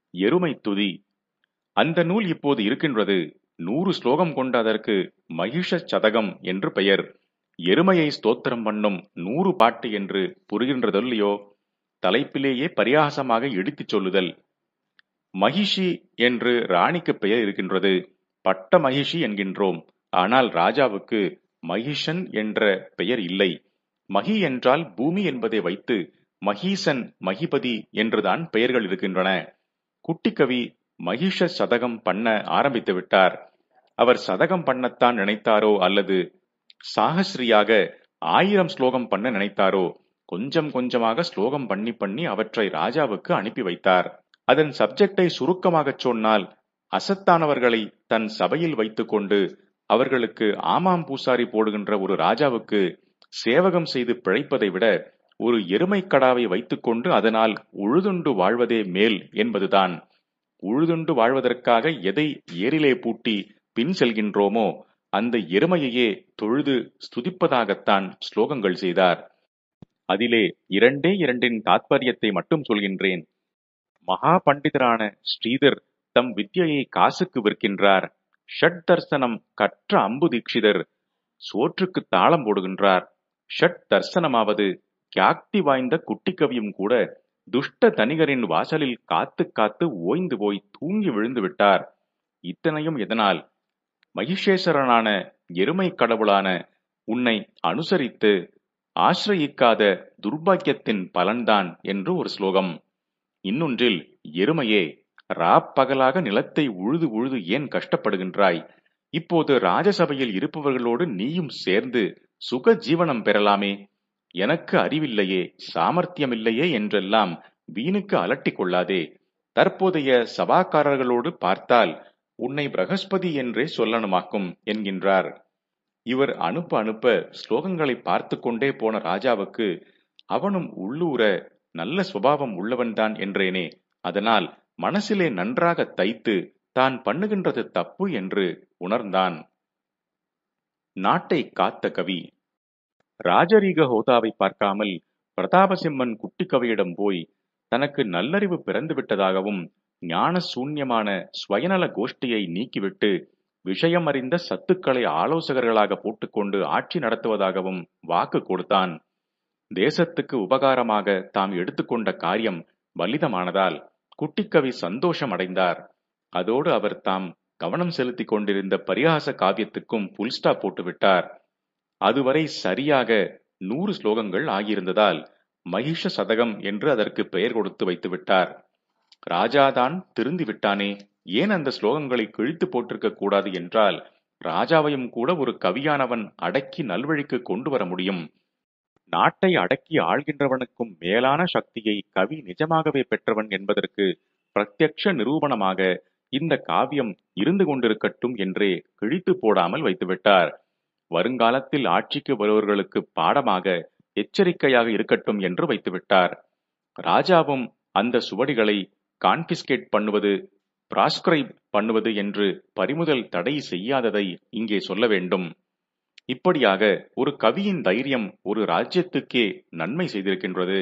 எருமை துதி அந்த நூல் இப்போது இருக்கின்றது நூறு ஸ்லோகம் கொண்ட அதற்கு மகிஷ சதகம் என்று பெயர் எருமையை ஸ்தோத்திரம் பண்ணும் நூறு பாட்டு என்று புரிகின்றதொல்லையோ தலைப்பிலேயே பரியாசமாக இடித்துச் சொல்லுதல் மகிஷி என்று ராணிக்கு பெயர் இருக்கின்றது பட்ட மகிஷி என்கின்றோம் ஆனால் ராஜாவுக்கு மகிஷன் என்ற பெயர் இல்லை மகி என்றால் பூமி என்பதை வைத்து மகீசன் மகிபதி என்றுதான் பெயர்கள் இருக்கின்றன குட்டிக்கவி மகிஷ சதகம் பண்ண ஆரம்பித்து விட்டார் அவர் சதகம் பண்ணத்தான் நினைத்தாரோ அல்லது சாகஸ்ரீயாக ஆயிரம் ஸ்லோகம் பண்ண நினைத்தாரோ கொஞ்சம் கொஞ்சமாக ஸ்லோகம் பண்ணி பண்ணி அவற்றை ராஜாவுக்கு அனுப்பி வைத்தார் அதன் சப்ஜெக்டை சுருக்கமாகச் சொன்னால் அசத்தானவர்களை தன் சபையில் வைத்துக்கொண்டு அவர்களுக்கு ஆமாம் பூசாரி போடுகின்ற ஒரு ராஜாவுக்கு சேவகம் செய்து பிழைப்பதை விட ஒரு எருமைக்கடாவை வைத்துக்கொண்டு அதனால் உழுதுண்டு வாழ்வதே மேல் என்பதுதான் உழுதுண்டு வாழ்வதற்காக எதை ஏரிலே பூட்டி பின் செல்கின்றோமோ அந்த எருமையையே தொழுது ஸ்துதிப்பதாகத்தான் ஸ்லோகங்கள் செய்தார் அதிலே இரண்டே இரண்டின் தாத்பரியத்தை மட்டும் சொல்கின்றேன் மகா பண்டிதரான ஸ்ரீதர் தம் வித்யையை காசுக்கு விற்கின்றார் ஷட் தர்சனம் கற்ற அம்பு தீட்சிதர் சோற்றுக்கு தாளம் போடுகின்றார் ஷட் தர்சனமாவது கியாக்தி வாய்ந்த குட்டிக்கவியும் கூட துஷ்ட தனிகரின் வாசலில் காத்து காத்து ஓய்ந்து போய் தூங்கி விழுந்து விட்டார் இத்தனையும் எதனால் மகிஷேஸ்வரனான எருமை கடவுளான உன்னை அனுசரித்து ஆசிரயிக்காத துர்பாக்கியத்தின் பலன்தான் என்று ஒரு ஸ்லோகம் இன்னொன்றில் எருமையே ராப்பகலாக நிலத்தை உழுது உழுது ஏன் கஷ்டப்படுகின்றாய் இப்போது ராஜசபையில் இருப்பவர்களோடு நீயும் சேர்ந்து சுக ஜீவனம் பெறலாமே எனக்கு அறிவில்லையே சாமர்த்தியமில்லையே என்றெல்லாம் வீணுக்கு அலட்டிக் கொள்ளாதே தற்போதைய சபாக்காரர்களோடு பார்த்தால் உன்னை பிரகஸ்பதி என்றே சொல்லணுமாக்கும் என்கின்றார் இவர் அனுப்ப அனுப்ப ஸ்லோகங்களை பார்த்து கொண்டே போன ராஜாவுக்கு அவனும் உள்ளூர நல்ல சுபாவம் உள்ளவன்தான் என்றேனே அதனால் மனசிலே நன்றாக தைத்து தான் பண்ணுகின்றது தப்பு என்று உணர்ந்தான் நாட்டை காத்த கவி ராஜரீக ஹோதாவை பார்க்காமல் பிரதாபசிம்மன் குட்டி கவியிடம் போய் தனக்கு நல்லறிவு பிறந்து விட்டதாகவும் ஞான சூன்யமான ஸ்வயநல கோஷ்டியை நீக்கிவிட்டு விஷயம் அறிந்த சத்துக்களை ஆலோசகர்களாக போட்டுக்கொண்டு ஆட்சி நடத்துவதாகவும் வாக்கு கொடுத்தான் தேசத்துக்கு உபகாரமாக தாம் எடுத்துக்கொண்ட காரியம் பலிதமானதால் குட்டிக்கவி சந்தோஷம் அடைந்தார் அதோடு அவர் தாம் கவனம் செலுத்திக் கொண்டிருந்த பரிகாச காவியத்துக்கும் புல் ஸ்டாப் போட்டுவிட்டார் அதுவரை சரியாக நூறு ஸ்லோகங்கள் ஆகியிருந்ததால் மகிஷ சதகம் என்று அதற்கு பெயர் கொடுத்து வைத்து விட்டார் ராஜாதான் திருந்தி விட்டானே ஏன் அந்த ஸ்லோகங்களை கிழித்து போட்டிருக்க கூடாது என்றால் ராஜாவையும் கூட ஒரு கவியானவன் அடக்கி நல்வழிக்கு கொண்டு வர முடியும் நாட்டை அடக்கி ஆள்கின்றவனுக்கும் மேலான சக்தியை கவி நிஜமாகவே பெற்றவன் என்பதற்கு பிரத்யக்ஷ நிரூபணமாக இந்த காவியம் இருந்து கொண்டிருக்கட்டும் என்றே கிழித்து போடாமல் வைத்துவிட்டார் வருங்காலத்தில் ஆட்சிக்கு வருபவர்களுக்கு பாடமாக எச்சரிக்கையாக இருக்கட்டும் என்று வைத்துவிட்டார் ராஜாவும் அந்த சுவடிகளை கான்பிஸ்கேட் பண்ணுவது பிராஸ்கிரைப் பண்ணுவது என்று பறிமுதல் தடை செய்யாததை இங்கே சொல்ல வேண்டும் இப்படியாக ஒரு கவியின் தைரியம் ஒரு ராஜ்யத்துக்கே நன்மை செய்திருக்கின்றது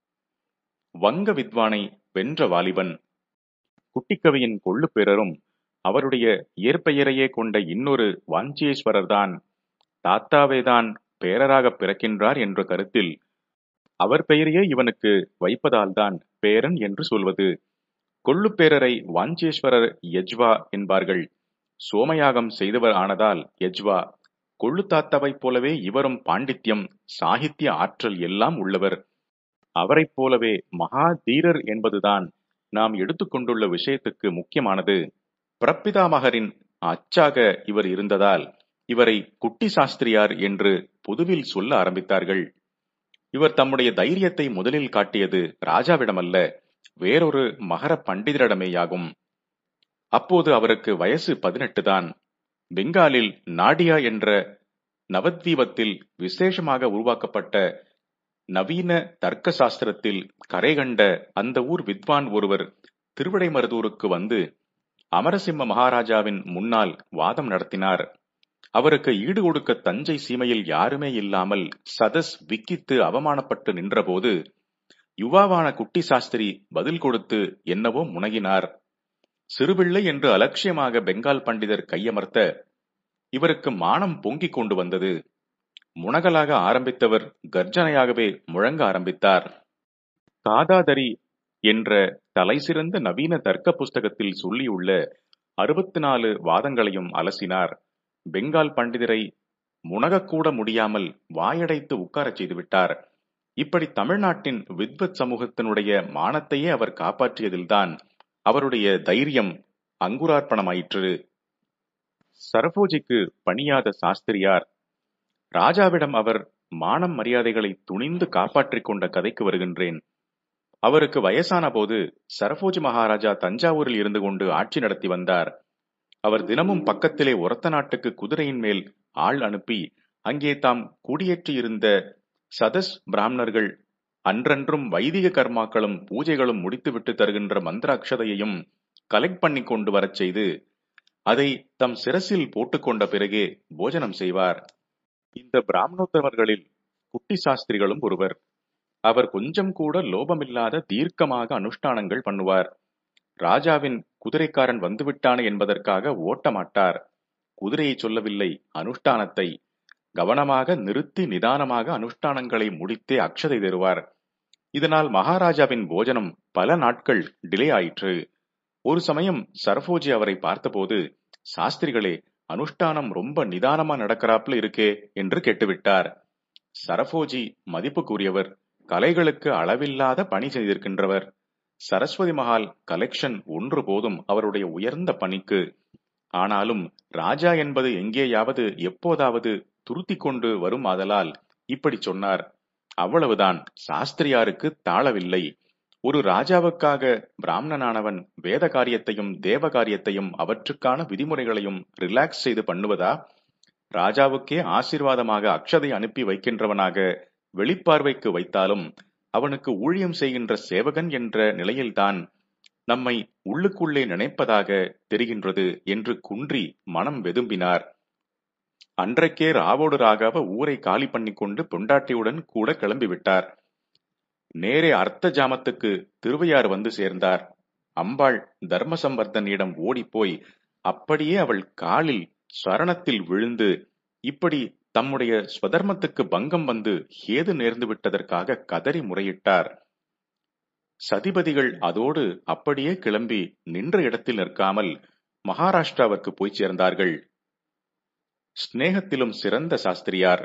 வங்க வித்வானை வென்ற வாலிபன் குட்டிக்கவியின் கொள்ளு பேரரும் அவருடைய இயற்பெயரையே கொண்ட இன்னொரு வாஞ்சியேஸ்வரர்தான் தாத்தாவேதான் பேரராக பிறக்கின்றார் என்ற கருத்தில் அவர் பெயரையே இவனுக்கு வைப்பதால்தான் பேரன் என்று சொல்வது கொள்ளுப்பேரரை வாஞ்சேஸ்வரர் யஜ்வா என்பார்கள் சோமயாகம் செய்தவர் ஆனதால் யஜ்வா கொள்ளு தாத்தாவைப் போலவே இவரும் பாண்டித்யம் சாகித்ய ஆற்றல் எல்லாம் உள்ளவர் அவரைப் போலவே மகா தீரர் என்பதுதான் நாம் எடுத்துக்கொண்டுள்ள விஷயத்துக்கு முக்கியமானது பிரப்பிதாமகரின் அச்சாக இவர் இருந்ததால் இவரை குட்டி சாஸ்திரியார் என்று பொதுவில் சொல்ல ஆரம்பித்தார்கள் இவர் தம்முடைய தைரியத்தை முதலில் காட்டியது ராஜாவிடமல்ல வேறொரு மகர பண்டிதரிடமேயாகும் அப்போது அவருக்கு வயசு பதினெட்டு தான் பெங்காலில் நாடியா என்ற நவத்வீபத்தில் விசேஷமாக உருவாக்கப்பட்ட நவீன தர்க்க சாஸ்திரத்தில் கரைகண்ட அந்த ஊர் வித்வான் ஒருவர் திருவிடைமருதூருக்கு வந்து அமரசிம்ம மகாராஜாவின் முன்னால் வாதம் நடத்தினார் அவருக்கு ஈடு கொடுக்க தஞ்சை சீமையில் யாருமே இல்லாமல் சதஸ் விக்கித்து அவமானப்பட்டு நின்றபோது யுவாவான குட்டி சாஸ்திரி பதில் கொடுத்து என்னவோ முனகினார் சிறுபிள்ளை என்று அலட்சியமாக பெங்கால் பண்டிதர் கையமர்த்த இவருக்கு மானம் பொங்கிக் கொண்டு வந்தது முனகலாக ஆரம்பித்தவர் கர்ஜனையாகவே முழங்க ஆரம்பித்தார் காதாதரி என்ற தலைசிறந்த நவீன தர்க்க புஸ்தகத்தில் சொல்லியுள்ள அறுபத்தி நாலு வாதங்களையும் அலசினார் பெங்கால் பண்டிதரை முனகக்கூட முடியாமல் வாயடைத்து உட்காரச் செய்துவிட்டார் இப்படி தமிழ்நாட்டின் வித்வத் சமூகத்தினுடைய மானத்தையே அவர் காப்பாற்றியதில்தான் அவருடைய தைரியம் அங்குரார்ப்பணமாயிற்று சரபோஜிக்கு பணியாத சாஸ்திரியார் ராஜாவிடம் அவர் மானம் மரியாதைகளை துணிந்து காப்பாற்றிக் கொண்ட கதைக்கு வருகின்றேன் அவருக்கு வயசான போது சரபோஜி மகாராஜா தஞ்சாவூரில் இருந்து கொண்டு ஆட்சி நடத்தி வந்தார் அவர் தினமும் பக்கத்திலே ஒரத்த நாட்டுக்கு குதிரையின் மேல் ஆள் அனுப்பி அங்கே தாம் குடியேற்றியிருந்த சதஸ் பிராமணர்கள் அன்றன்றும் வைதிக கர்மாக்களும் பூஜைகளும் முடித்துவிட்டு தருகின்ற மந்திர அக்ஷதையையும் கலெக்ட் பண்ணி கொண்டு வரச் செய்து அதை தம் சிரசில் போட்டுக்கொண்ட பிறகே போஜனம் செய்வார் இந்த பிராமணோத்தவர்களில் குட்டி சாஸ்திரிகளும் ஒருவர் அவர் கொஞ்சம் கூட லோபமில்லாத தீர்க்கமாக அனுஷ்டானங்கள் பண்ணுவார் ராஜாவின் குதிரைக்காரன் வந்துவிட்டானே என்பதற்காக ஓட்ட மாட்டார் குதிரையை சொல்லவில்லை அனுஷ்டானத்தை கவனமாக நிறுத்தி நிதானமாக அனுஷ்டானங்களை முடித்தே அக்ஷதை தருவார் இதனால் மகாராஜாவின் போஜனம் பல நாட்கள் டிலே ஆயிற்று ஒரு சமயம் சரபோஜி அவரை பார்த்தபோது சாஸ்திரிகளே அனுஷ்டானம் ரொம்ப நிதானமா நடக்கிறாப்ல இருக்கே என்று கேட்டுவிட்டார் சரபோஜி மதிப்புக்குரியவர் கலைகளுக்கு அளவில்லாத பணி செய்திருக்கின்றவர் சரஸ்வதி மகால் கலெக்ஷன் ஒன்று போதும் அவருடைய உயர்ந்த பணிக்கு ஆனாலும் ராஜா என்பது எங்கேயாவது எப்போதாவது துருத்தி கொண்டு வரும் ஆதலால் இப்படி சொன்னார் அவ்வளவுதான் சாஸ்திரியாருக்கு தாளவில்லை ஒரு ராஜாவுக்காக பிராமணனானவன் வேத காரியத்தையும் தேவ காரியத்தையும் அவற்றுக்கான விதிமுறைகளையும் ரிலாக்ஸ் செய்து பண்ணுவதா ராஜாவுக்கே ஆசீர்வாதமாக அக்ஷதை அனுப்பி வைக்கின்றவனாக வெளிப்பார்வைக்கு வைத்தாலும் அவனுக்கு ஊழியம் செய்கின்ற சேவகன் என்ற நிலையில்தான் நம்மை உள்ளுக்குள்ளே நினைப்பதாக தெரிகின்றது என்று குன்றி மனம் வெதும்பினார் அன்றைக்கே ராவோடு ராகாவ ஊரை காலி பண்ணி கொண்டு பொண்டாட்டியுடன் கூட கிளம்பிவிட்டார் நேரே அர்த்த ஜாமத்துக்கு திருவையாறு வந்து சேர்ந்தார் அம்பாள் தர்மசம்பர்தனிடம் ஓடிப்போய் அப்படியே அவள் காலில் சரணத்தில் விழுந்து இப்படி தம்முடைய ஸ்வதர்மத்துக்கு பங்கம் வந்து ஏது நேர்ந்து விட்டதற்காக கதறி முறையிட்டார் சதிபதிகள் அதோடு அப்படியே கிளம்பி நின்ற இடத்தில் நிற்காமல் மகாராஷ்டிராவிற்கு போய் சேர்ந்தார்கள் ஸ்நேகத்திலும் சிறந்த சாஸ்திரியார்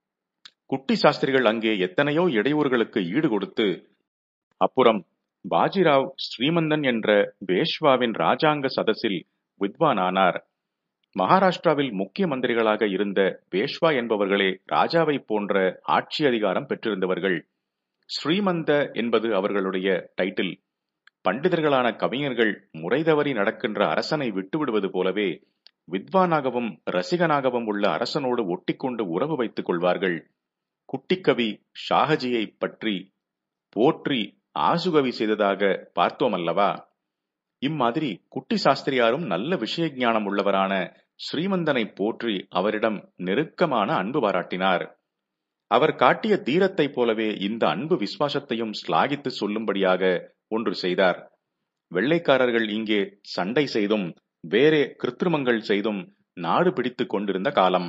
குட்டி சாஸ்திரிகள் அங்கே எத்தனையோ இடையூறுகளுக்கு ஈடு கொடுத்து அப்புறம் பாஜிராவ் ஸ்ரீமந்தன் என்ற பேஷ்வாவின் ராஜாங்க சதஸில் வித்வானானார் மகாராஷ்டிராவில் முக்கிய மந்திரிகளாக இருந்த பேஷ்வா என்பவர்களே ராஜாவை போன்ற ஆட்சி அதிகாரம் பெற்றிருந்தவர்கள் ஸ்ரீமந்த என்பது அவர்களுடைய டைட்டில் பண்டிதர்களான கவிஞர்கள் முறை தவறி நடக்கின்ற அரசனை விட்டுவிடுவது போலவே வித்வானாகவும் ரசிகனாகவும் உள்ள அரசனோடு ஒட்டிக்கொண்டு உறவு வைத்துக் கொள்வார்கள் குட்டிக்கவி ஷாகஜியை பற்றி போற்றி ஆசுகவி செய்ததாக பார்த்தோம் அல்லவா இம்மாதிரி குட்டி சாஸ்திரியாரும் நல்ல விஷய ஞானம் உள்ளவரான ஸ்ரீமந்தனை போற்றி அவரிடம் நெருக்கமான அன்பு பாராட்டினார் அவர் காட்டிய தீரத்தை போலவே இந்த அன்பு விசுவாசத்தையும் ஸ்லாகித்து சொல்லும்படியாக ஒன்று செய்தார் வெள்ளைக்காரர்கள் இங்கே சண்டை செய்தும் வேறே கிருத்திருமங்கள் செய்தும் நாடு பிடித்துக் கொண்டிருந்த காலம்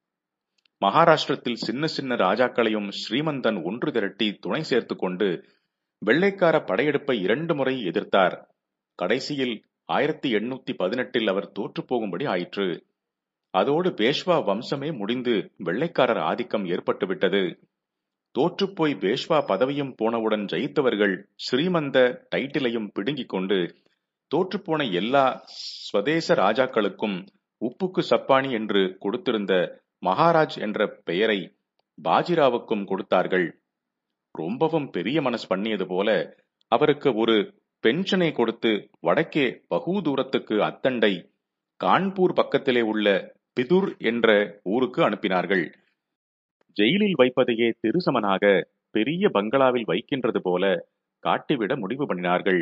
மகாராஷ்டிரத்தில் சின்ன சின்ன ராஜாக்களையும் ஸ்ரீமந்தன் ஒன்று திரட்டி துணை சேர்த்து கொண்டு வெள்ளைக்கார படையெடுப்பை இரண்டு முறை எதிர்த்தார் கடைசியில் ஆயிரத்தி எண்ணூத்தி பதினெட்டில் அவர் தோற்று போகும்படி ஆயிற்று அதோடு பேஷ்வா வம்சமே முடிந்து வெள்ளைக்காரர் ஆதிக்கம் ஏற்பட்டுவிட்டது தோற்றுப்போய் பேஷ்வா பதவியும் போனவுடன் ஜெயித்தவர்கள் ஸ்ரீமந்த டைட்டிலையும் பிடுங்கிக் கொண்டு தோற்றுப்போன எல்லா ஸ்வதேச ராஜாக்களுக்கும் உப்புக்கு சப்பானி என்று கொடுத்திருந்த மகாராஜ் என்ற பெயரை பாஜிராவுக்கும் கொடுத்தார்கள் ரொம்பவும் பெரிய மனசு பண்ணியது போல அவருக்கு ஒரு பென்ஷனை கொடுத்து வடக்கே பகு தூரத்துக்கு அத்தண்டை கான்பூர் பக்கத்திலே உள்ள பிதுர் என்ற ஊருக்கு அனுப்பினார்கள் ஜெயிலில் வைப்பதையே திருசமனாக பெரிய பங்களாவில் வைக்கின்றது போல காட்டிவிட முடிவு பண்ணினார்கள்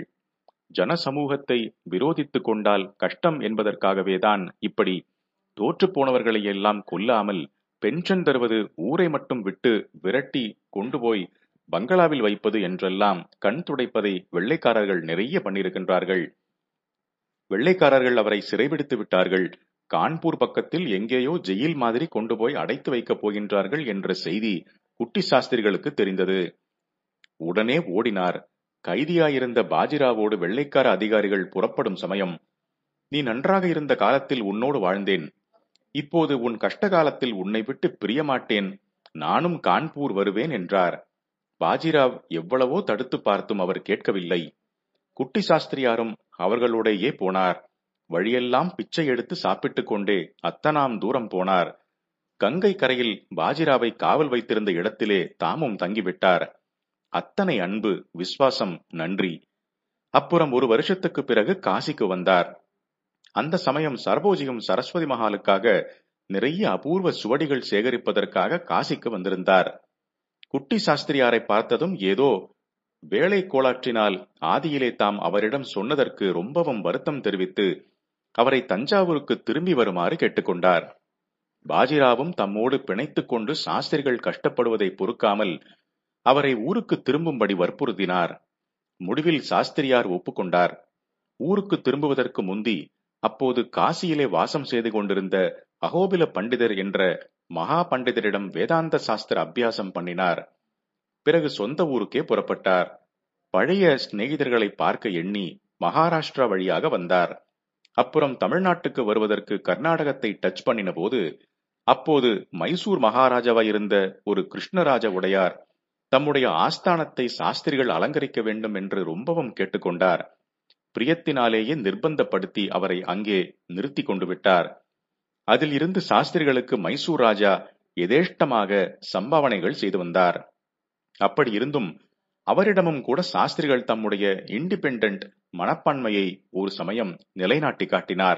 ஜனசமூகத்தை விரோதித்துக் கொண்டால் கஷ்டம் என்பதற்காகவேதான் இப்படி தோற்று போனவர்களை எல்லாம் கொல்லாமல் பென்ஷன் தருவது ஊரை மட்டும் விட்டு விரட்டி கொண்டு போய் பங்களாவில் வைப்பது என்றெல்லாம் கண் துடைப்பதை வெள்ளைக்காரர்கள் நிறைய பண்ணியிருக்கின்றார்கள் வெள்ளைக்காரர்கள் அவரை சிறைபிடித்து விட்டார்கள் கான்பூர் பக்கத்தில் எங்கேயோ ஜெயில் மாதிரி கொண்டு போய் அடைத்து வைக்கப் போகின்றார்கள் என்ற செய்தி குட்டி சாஸ்திரிகளுக்கு தெரிந்தது உடனே ஓடினார் கைதியாயிருந்த பாஜிராவோடு வெள்ளைக்கார அதிகாரிகள் புறப்படும் சமயம் நீ நன்றாக இருந்த காலத்தில் உன்னோடு வாழ்ந்தேன் இப்போது உன் கஷ்ட காலத்தில் உன்னை விட்டு பிரியமாட்டேன் நானும் கான்பூர் வருவேன் என்றார் பாஜிராவ் எவ்வளவோ தடுத்து பார்த்தும் அவர் கேட்கவில்லை குட்டி சாஸ்திரியாரும் அவர்களுடையே போனார் வழியெல்லாம் பிச்சை எடுத்து சாப்பிட்டுக் கொண்டே அத்தனாம் தூரம் போனார் கங்கை கரையில் பாஜிராவை காவல் வைத்திருந்த இடத்திலே தாமும் தங்கிவிட்டார் அத்தனை அன்பு விசுவாசம் நன்றி அப்புறம் ஒரு வருஷத்துக்கு பிறகு காசிக்கு வந்தார் அந்த சமயம் சரபோஜியும் சரஸ்வதி மகாலுக்காக நிறைய அபூர்வ சுவடிகள் சேகரிப்பதற்காக காசிக்கு வந்திருந்தார் குட்டி சாஸ்திரியாரை பார்த்ததும் ஏதோ வேலை கோளாற்றினால் ஆதியிலே தாம் அவரிடம் சொன்னதற்கு ரொம்பவும் வருத்தம் தெரிவித்து அவரை தஞ்சாவூருக்கு திரும்பி வருமாறு கேட்டுக்கொண்டார் பாஜிராவும் தம்மோடு பிணைத்துக் கொண்டு சாஸ்திரிகள் கஷ்டப்படுவதை பொறுக்காமல் அவரை ஊருக்கு திரும்பும்படி வற்புறுத்தினார் முடிவில் சாஸ்திரியார் ஒப்புக்கொண்டார் ஊருக்கு திரும்புவதற்கு முந்தி அப்போது காசியிலே வாசம் செய்து கொண்டிருந்த அகோபில பண்டிதர் என்ற மகா பண்டிதரிடம் வேதாந்த சாஸ்திர அபியாசம் பண்ணினார் பிறகு சொந்த ஊருக்கே புறப்பட்டார் பழைய சிநேகிதர்களை பார்க்க எண்ணி மகாராஷ்டிரா வழியாக வந்தார் அப்புறம் தமிழ்நாட்டுக்கு வருவதற்கு கர்நாடகத்தை டச் பண்ணின போது அப்போது மைசூர் மகாராஜாவாயிருந்த ஒரு கிருஷ்ணராஜ உடையார் தம்முடைய ஆஸ்தானத்தை சாஸ்திரிகள் அலங்கரிக்க வேண்டும் என்று ரொம்பவும் கேட்டுக்கொண்டார் பிரியத்தினாலேயே நிர்பந்தப்படுத்தி அவரை அங்கே நிறுத்தி கொண்டு விட்டார் அதில் இருந்து சாஸ்திரிகளுக்கு மைசூர் ராஜா எதேஷ்டமாக சம்பாவனைகள் செய்து வந்தார் அப்படி இருந்தும் அவரிடமும் கூட சாஸ்திரிகள் தம்முடைய இண்டிபெண்டன்ட் மனப்பான்மையை ஒரு சமயம் நிலைநாட்டி காட்டினார்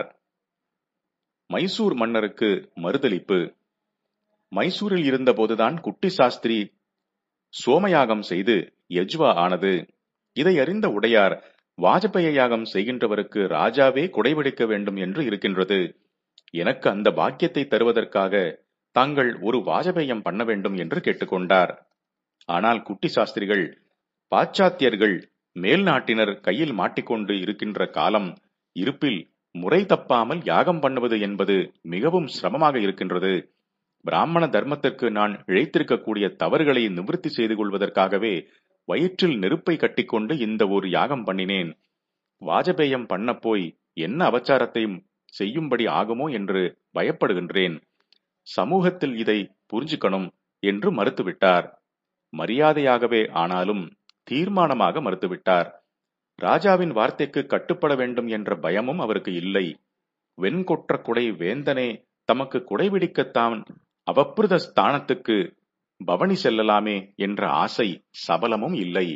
மைசூர் மன்னருக்கு மறுதளிப்பு மைசூரில் இருந்தபோதுதான் குட்டி சாஸ்திரி சோமயாகம் செய்து யஜ்வா ஆனது இதை அறிந்த உடையார் வாஜபேய யாகம் செய்கின்றவருக்கு ராஜாவே குடைபிடிக்க வேண்டும் என்று இருக்கின்றது எனக்கு அந்த பாக்கியத்தை தருவதற்காக தாங்கள் ஒரு வாஜபேயம் பண்ண வேண்டும் என்று கேட்டுக்கொண்டார் ஆனால் குட்டி சாஸ்திரிகள் பாச்சாத்தியர்கள் மேல் நாட்டினர் கையில் மாட்டிக்கொண்டு இருக்கின்ற காலம் இருப்பில் முறை தப்பாமல் யாகம் பண்ணுவது என்பது மிகவும் சிரமமாக இருக்கின்றது பிராமண தர்மத்திற்கு நான் இழைத்திருக்கக்கூடிய தவறுகளை நிவர்த்தி செய்து கொள்வதற்காகவே வயிற்றில் நெருப்பை கட்டிக்கொண்டு இந்த ஒரு யாகம் பண்ணினேன் வாஜபேயம் பண்ண போய் என்ன அபச்சாரத்தையும் செய்யும்படி ஆகுமோ என்று பயப்படுகின்றேன் சமூகத்தில் இதை புரிஞ்சுக்கணும் என்று மறுத்துவிட்டார் மரியாதையாகவே ஆனாலும் தீர்மானமாக மறுத்துவிட்டார் ராஜாவின் வார்த்தைக்கு கட்டுப்பட வேண்டும் என்ற பயமும் அவருக்கு இல்லை வெண்கொற்ற குடை வேந்தனே தமக்கு குடைபிடிக்கத்தான் அவப்பிரத ஸ்தானத்துக்கு பவனி செல்லலாமே என்ற ஆசை சபலமும் இல்லை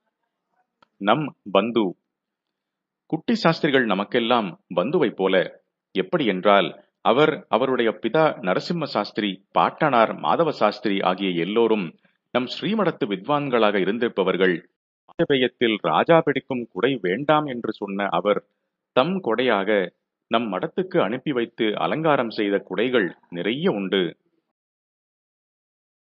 நம் பந்து குட்டி சாஸ்திரிகள் நமக்கெல்லாம் பந்துவைப் போல எப்படி என்றால் அவர் அவருடைய பிதா நரசிம்ம சாஸ்திரி பாட்டனார் மாதவ சாஸ்திரி ஆகிய எல்லோரும் நம் ஸ்ரீமடத்து வித்வான்களாக இருந்திருப்பவர்கள் வாஜபேயத்தில் ராஜா பிடிக்கும் குடை வேண்டாம் என்று சொன்ன அவர் தம் கொடையாக நம் மடத்துக்கு அனுப்பி வைத்து அலங்காரம் செய்த குடைகள் நிறைய உண்டு